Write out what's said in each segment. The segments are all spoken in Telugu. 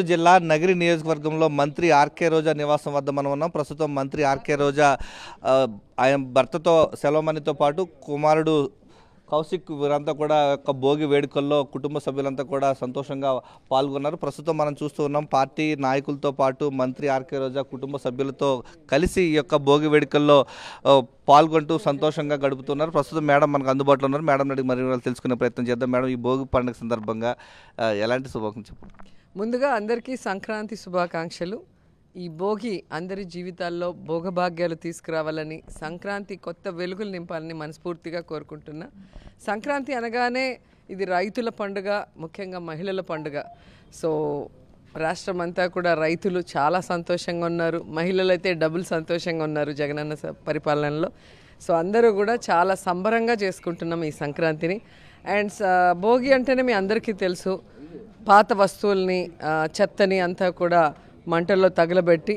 చిత్తూరు జిల్లా నగిరి నియోజకవర్గంలో మంత్రి ఆర్కే రోజా నివాసం వద్ద మనం ఉన్నాం ప్రస్తుతం మంత్రి ఆర్కే రోజా ఆ, ఆయన భర్తతో సెలవుమణితో పాటు కుమారుడు కౌశిక్ వీరంతా కూడా యొక్క భోగి వేడుకల్లో కుటుంబ సభ్యులంతా కూడా సంతోషంగా పాల్గొన్నారు ప్రస్తుతం మనం చూస్తూ ఉన్నాం పార్టీ నాయకులతో పాటు మంత్రి ఆర్కే రోజా కుటుంబ సభ్యులతో కలిసి ఈ యొక్క భోగి వేడుకల్లో ఆ, పాల్గొంటూ సంతోషంగా గడుపుతున్నారు ప్రస్తుతం మేడం మనకు అందుబాటులో ఉన్నారు మేడం అడిగి మరి వివరాలు తెలుసుకునే ప్రయత్నం చేద్దాం మేడం ఈ భోగి పండుగ సందర్భంగా ఆ, ఎలాంటి శుభాకాంక్షలు చెప్పండి ముందుగా అందరికీ సంక్రాంతి శుభాకాంక్షలు ఈ భోగి అందరి జీవితాల్లో భోగభాగ్యాలు తీసుకురావాలని సంక్రాంతి కొత్త వెలుగులు నింపాలని మనస్ఫూర్తిగా కోరుకుంటున్నా సంక్రాంతి అనగానే ఇది రైతుల పండుగ ముఖ్యంగా మహిళల పండుగ సో రాష్ట్రం అంతా కూడా రైతులు చాలా సంతోషంగా ఉన్నారు మహిళలు అయితే డబుల్ సంతోషంగా ఉన్నారు జగనన్న స- పరిపాలనలో సో అందరూ కూడా చాలా సంబరంగా చేసుకుంటున్నాం ఈ సంక్రాంతిని అండ్ స- భోగి అంటేనే మీ అందరికీ తెలుసు పాత వస్తువుల్ని ఆ, చెత్తని అంతా కూడా మంటల్లో తగలబెట్టి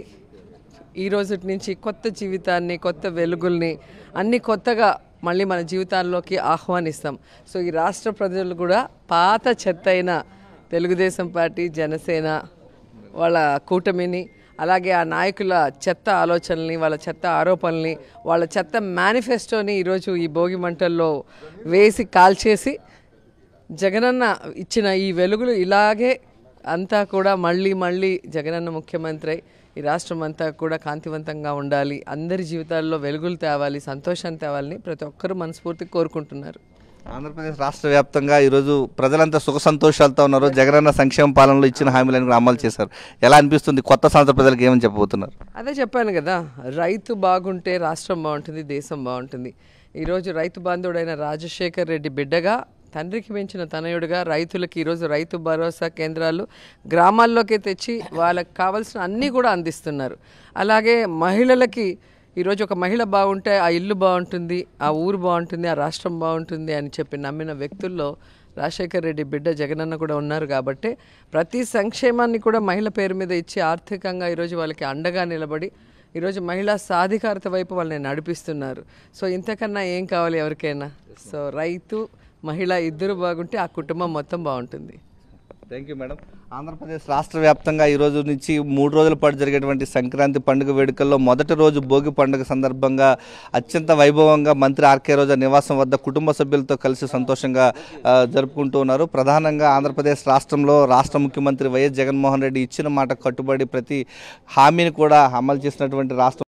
ఈ రోజు నుంచి కొత్త జీవితాన్ని కొత్త వెలుగుల్ని అన్ని కొత్తగా మళ్ళీ మన జీవితాల్లోకి ఆహ్వానిస్తాం సో ఈ రాష్ట్ర ప్రజలు కూడా పాత చెత్త అయిన తెలుగుదేశం పార్టీ జనసేన వాళ్ళ కూటమిని అలాగే ఆ నాయకుల చెత్త ఆలోచనల్ని వాళ్ళ చెత్త ఆరోపణల్ని వాళ్ళ చెత్త మేనిఫెస్టోని ఈరోజు ఈ భోగి మంటల్లో వేసి కాల్చేసి జగనన్న ఇచ్చిన ఈ వెలుగులు ఇలాగే అంతా కూడా మళ్ళీ మళ్ళీ జగనన్న ముఖ్యమంత్రి అయి ఈ రాష్ట్రం అంతా కూడా కాంతివంతంగా ఉండాలి అందరి జీవితాల్లో వెలుగులు తేవాలి సంతోషం తేవాలని ప్రతి ఒక్కరూ మనస్ఫూర్తిగా కోరుకుంటున్నారు ఆంధ్రప్రదేశ్ రాష్ట్ర వ్యాప్తంగా ఈరోజు ప్రజలంతా సుఖ సంతోషాలతో ఉన్నారు జగనన్న సంక్షేమ పాలనలో ఇచ్చిన హామీలను కూడా అమలు చేశారు ఎలా అనిపిస్తుంది కొత్త సంవత్సర ప్రజలకు ఏమని చెప్పబోతున్నారు అదే చెప్పాను కదా రైతు బాగుంటే రాష్ట్రం బాగుంటుంది దేశం బాగుంటుంది ఈరోజు రైతు బాంధవుడైన రాజశేఖర్ రెడ్డి బిడ్డగా తండ్రికి మించిన తనయుడుగా రైతులకి ఈరోజు రైతు భరోసా కేంద్రాలు గ్రామాల్లోకి తెచ్చి వాళ్ళకి కావాల్సిన అన్నీ కూడా అందిస్తున్నారు అలాగే మహిళలకి ఈరోజు ఒక మహిళ బాగుంటే ఆ ఇల్లు బాగుంటుంది ఆ ఊరు బాగుంటుంది ఆ రాష్ట్రం బాగుంటుంది అని చెప్పి నమ్మిన వ్యక్తుల్లో రాజశేఖర్ రెడ్డి బిడ్డ జగనన్న కూడా ఉన్నారు కాబట్టి ప్రతి సంక్షేమాన్ని కూడా మహిళ పేరు మీద ఇచ్చి ఆర్థికంగా ఈరోజు వాళ్ళకి అండగా నిలబడి ఈరోజు మహిళా సాధికారత వైపు వాళ్ళని నడిపిస్తున్నారు సో ఇంతకన్నా ఏం కావాలి ఎవరికైనా సో రైతు మహిళ ఇద్దరు బాగుంటే ఆ కుటుంబం మొత్తం బాగుంటుంది థ్యాంక్ యూ మేడం ఆంధ్రప్రదేశ్ రాష్ట్ర వ్యాప్తంగా ఈ రోజు నుంచి మూడు రోజుల పాటు జరిగేటువంటి సంక్రాంతి పండుగ వేడుకల్లో మొదటి రోజు భోగి పండుగ సందర్భంగా అత్యంత వైభవంగా మంత్రి ఆర్కే రోజా నివాసం వద్ద కుటుంబ సభ్యులతో కలిసి సంతోషంగా ఆ, జరుపుకుంటూ ఉన్నారు ప్రధానంగా ఆంధ్రప్రదేశ్ రాష్ట్రంలో రాష్ట్ర ముఖ్యమంత్రి వైఎస్ జగన్మోహన్ రెడ్డి ఇచ్చిన మాట కట్టుబడి ప్రతి హామీని కూడా అమలు చేసినటువంటి రాష్ట్ర